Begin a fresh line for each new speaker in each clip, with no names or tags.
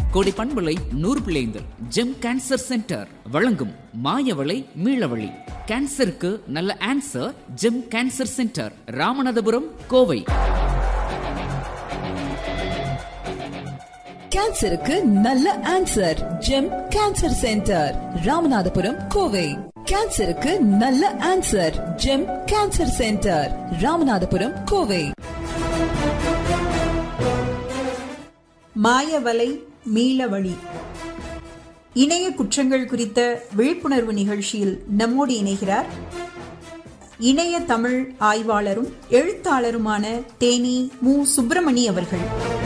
கோடி பண்பலை நூறு பிள்ளைந்தல் ஜெம் கேன்சர் சென்டர் வழங்கும் மாயவளை மீளவழி கேன்சருக்கு நல்ல answer GEM cancer centre Ramanathapuram Kovai
கேன்சருக்கு நல்ல answer GEM cancer centre Ramanathapuram Kovai கேன்சருக்கு நல்ல answer GEM cancer centre Ramanathapuram Kovai
மாயவலை மீளவழி இணைய குற்றங்கள் குறித்த விழிப்புணர்வு நிகழ்ச்சியில் நம்மோடு இணைகிறார் இணைய தமிழ் ஆய்வாளரும் எழுத்தாளருமான தேனி மு சுப்பிரமணி அவர்கள்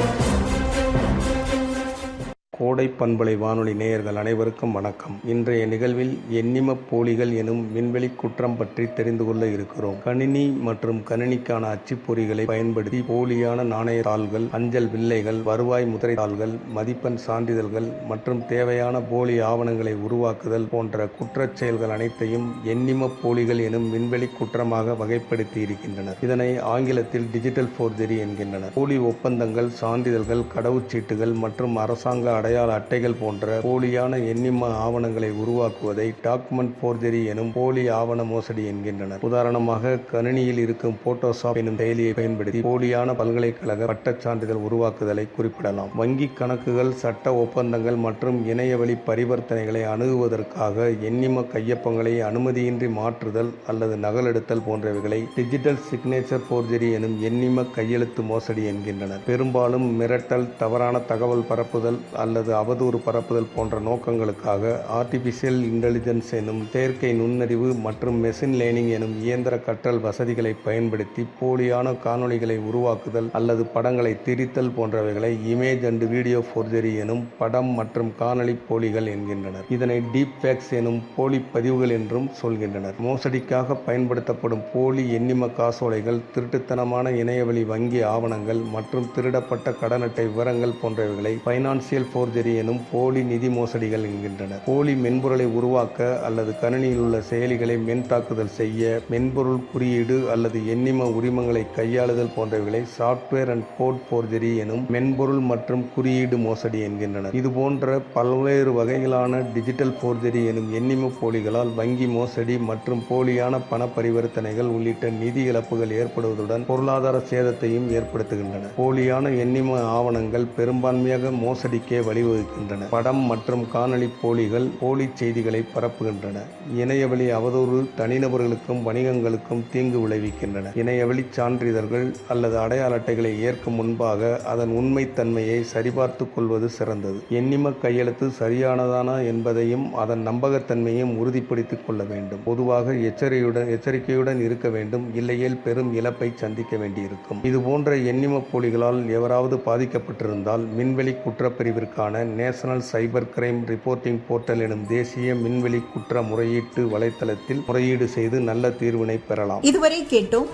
கோடை பண்பலை வானொலி நேயர்கள் அனைவருக்கும் வணக்கம் இன்றைய நிகழ்வில் எண்ணிம போலிகள் எனும் விண்வெளி குற்றம் பற்றி தெரிந்து கொள்ள இருக்கிறோம் கணினி மற்றும் கணினிக்கான அச்சுப்பொறிகளை பயன்படுத்தி போலியான நாணய தாள்கள் அஞ்சல் வில்லைகள் வருவாய் முத்திரை தாள்கள் மதிப்பெண் சான்றிதழ்கள் மற்றும் தேவையான போலி ஆவணங்களை உருவாக்குதல் போன்ற குற்றச் செயல்கள் அனைத்தையும் எண்ணிம போலிகள் எனும் விண்வெளி குற்றமாக வகைப்படுத்தி இருக்கின்றனர் இதனை ஆங்கிலத்தில் டிஜிட்டல் ஃபோர்ஜரி என்கின்றனர் போலி ஒப்பந்தங்கள் சான்றிதழ்கள் கடவுச்சீட்டுகள் மற்றும் அரசாங்க அடையாள அட்டைகள் போன்ற போலியான எண்ணிம ஆவணங்களை உருவாக்குவதை டாக்குமெண்ட் ஃபோர்ஜரி எனும் போலி ஆவண மோசடி என்கின்றனர் உதாரணமாக கணினியில் இருக்கும் போட்டோஷாப் எனும் செயலியை பயன்படுத்தி போலியான பல்கலைக்கழக பட்டச் சான்றிதழ் உருவாக்குதலை குறிப்பிடலாம் வங்கி கணக்குகள் சட்ட ஒப்பந்தங்கள் மற்றும் இணையவழி பரிவர்த்தனைகளை அணுகுவதற்காக எண்ணிம கையொப்பங்களை அனுமதியின்றி மாற்றுதல் அல்லது நகலெடுத்தல் போன்றவைகளை டிஜிட்டல் சிக்னேச்சர் ஃபோர்ஜரி எனும் எண்ணிம கையெழுத்து மோசடி என்கின்றனர் பெரும்பாலும் மிரட்டல் தவறான தகவல் பரப்புதல் அல்லது அவதூறு பரப்புதல் போன்ற நோக்கங்களுக்காக ஆர்டிபிஷியல் இன்டெலிஜென்ஸ் எனும் செயற்கை நுண்ணறிவு மற்றும் மெஷின் லேர்னிங் எனும் இயந்திர கற்றல் வசதிகளை பயன்படுத்தி போலியான காணொளிகளை உருவாக்குதல் அல்லது படங்களை திரித்தல் போன்றவைகளை இமேஜ் அண்ட் வீடியோ ஃபோர்ஜரி எனும் படம் மற்றும் காணொளி போலிகள் என்கின்றனர் இதனை டீப் ஃபேக்ஸ் எனும் போலி பதிவுகள் என்றும் சொல்கின்றனர் மோசடிக்காக பயன்படுத்தப்படும் போலி எண்ணிம காசோலைகள் திருட்டுத்தனமான இணையவழி வங்கி ஆவணங்கள் மற்றும் திருடப்பட்ட கடன் அட்டை விவரங்கள் போன்றவைகளை பைனான்சியல் ஃபோர்ஜரி எனும் போலி நிதி மோசடிகள் என்கின்றனர் போலி மென்பொருளை உருவாக்க அல்லது கணினியில் உள்ள செயலிகளை மென் தாக்குதல் செய்ய மென்பொருள் குறியீடு அல்லது எண்ணிம உரிமங்களை கையாளுதல் போன்றவைகளை சாப்ட்வேர் அண்ட் கோட் ஃபோர்ஜரி எனும் மென்பொருள் மற்றும் குறியீடு மோசடி என்கின்றனர் இது போன்ற பல்வேறு வகைகளான டிஜிட்டல் ஃபோர்ஜரி எனும் எண்ணிம போலிகளால் வங்கி மோசடி மற்றும் போலியான பண பரிவர்த்தனைகள் உள்ளிட்ட நிதி இழப்புகள் ஏற்படுவதுடன் பொருளாதார சேதத்தையும் ஏற்படுத்துகின்றன போலியான எண்ணிம ஆவணங்கள் பெரும்பான்மையாக மோசடிக்கே வழிவகுக்கின்றன படம் மற்றும் காணொளி போலிகள் போலி செய்திகளை பரப்புகின்றன இணையவழி அவதூறு தனிநபர்களுக்கும் வணிகங்களுக்கும் தீங்கு விளைவிக்கின்றன இணையவழி சான்றிதழ்கள் அல்லது அடையாள அட்டைகளை ஏற்கும் முன்பாக அதன் உண்மைத்தன்மையை சரிபார்த்துக் கொள்வது சிறந்தது எண்ணிம கையெழுத்து சரியானதானா என்பதையும் அதன் நம்பகத்தன்மையும் உறுதிப்படுத்திக் கொள்ள வேண்டும் பொதுவாக எச்சரிக்கையுடன் எச்சரிக்கையுடன் இருக்க வேண்டும் இல்லையேல் பெரும் இழப்பை சந்திக்க வேண்டியிருக்கும் இது போன்ற எண்ணிம போலிகளால் எவராவது பாதிக்கப்பட்டிருந்தால் மின்வெளி குற்றப்பிரிவிற்கான national cyber crime reporting portal எனும் தேசிய மின்வெளி குற்ற முறையீட்டு வலைத்தளத்தில் முறையீடு செய்து நல்ல தீர்வினை பெறலாம்
இதுவரை கேட்டோம்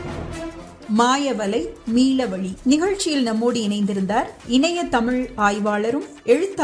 மாயவலை மீளவழி நிகழ்ச்சியில் நம்மோடு இணைந்திருந்தார் இணைய தமிழ் ஆய்வாளரும் எழுத்தாளரும்